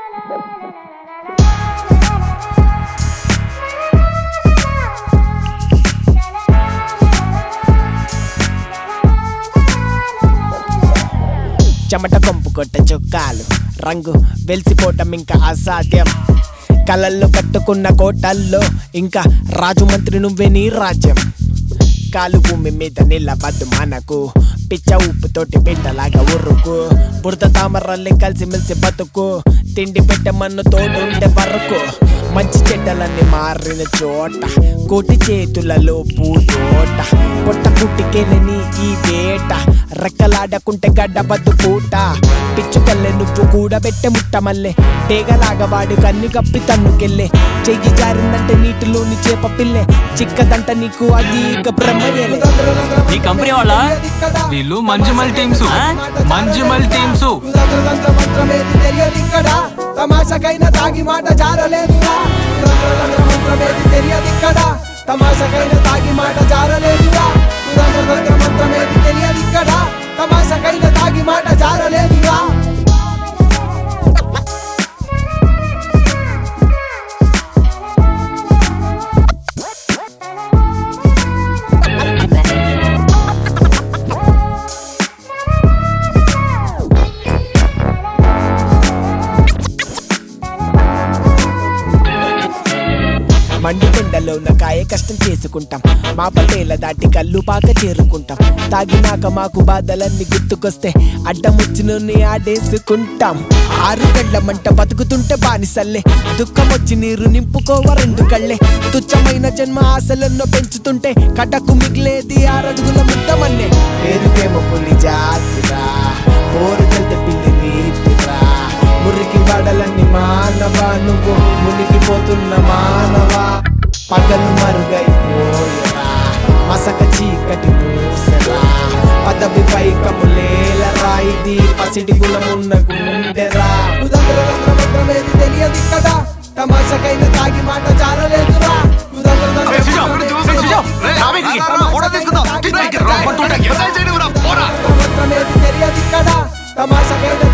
చెమట కొంపు కొట్ట చొక్కాలు రంగు వెలిసిపోవటం ఇంకా అసాధ్యం కలల్లో కట్టుకున్న కోటల్లో ఇంకా రాజు మంత్రి నువ్వే నీ రాజ్యం కాలు భూమి మీద నిలబద్దు మనకు పిచ్చ ఉప్పుతోటి బిడ్డలాగా ఉరుకు బురద తామరల్లి కలిసి మెలిసి బతుకు తిండి పెట్టే మన్ను తోడుండే వరకు మంచి చెడ్డలన్నీ మారిన చోట కోటి చేతులలో పూతోట పొట్ట పుట్టికెళ్ళని ఈ వేట రెక్కలాడకుంటే గడ్డబద్దు పూట పిచ్చుకల్లె నువ్వు కూడా పెట్టే ముట్ట మల్లె టేగలాగా వాడు కన్ను కప్పి తన్నుకెళ్ళే చెయ్యి జారిందంటే నీటిలోని చేప పిల్లె చిక్కదంట నీకు అది ఇక బ్రహ్మయ్యలే ఈ కంపెనీ వాళ్ళ వీళ్ళు మంజుమల్ టీమ్స్ మంజుమల్ టీమ్స్ మంత్రమేది తెలియదిక్కడ తమాషకైన తాగి మాట జారలేదురా మంత్రమేది తెలియదిక్కడ తమాషకైన తాగి మాట జారలేదురా మంత్రమేది తెలియదిక్కడ తమాషకైన తాగి మాట జారలేదురా మండుకొండలో ఉన్న కాయ కష్టం చేసుకుంటాం మా పటేల దాటి కళ్ళు పాక చేరుకుంటాం తాగినాక మాకు బాధలన్నీ గుర్తుకొస్తే అడ్డం వచ్చినోని ఆడేసుకుంటాం ఆరు గంటల మంట బతుకుతుంటే బానిసల్లే దుఃఖం వచ్చి నీరు నింపుకోవ రెండు కళ్ళే తుచ్చమైన జన్మ ఆశలెన్నో పెంచుతుంటే కటకు మిగిలేది ఆరడుగుల ముట్టమన్నే పేరుకేమో పులి జాతిరా పోరు కలితే పిల్లి రీతిరా మురికి వాడలన్నీ మానవా నువ్వు మునిగిపోతున్న మానవా పగలు మరుగైపోయరా మసక చీకటి మూసరా పదవి పైకములేలరా ఇది పసిడి గుణమున్న గుండెరా మంత్రమేది తెలియదిక్కడ తమాషకైన తాగి మాట జారలేదురా మంత్రమేది తెలియదిక్కడ తమాషకైన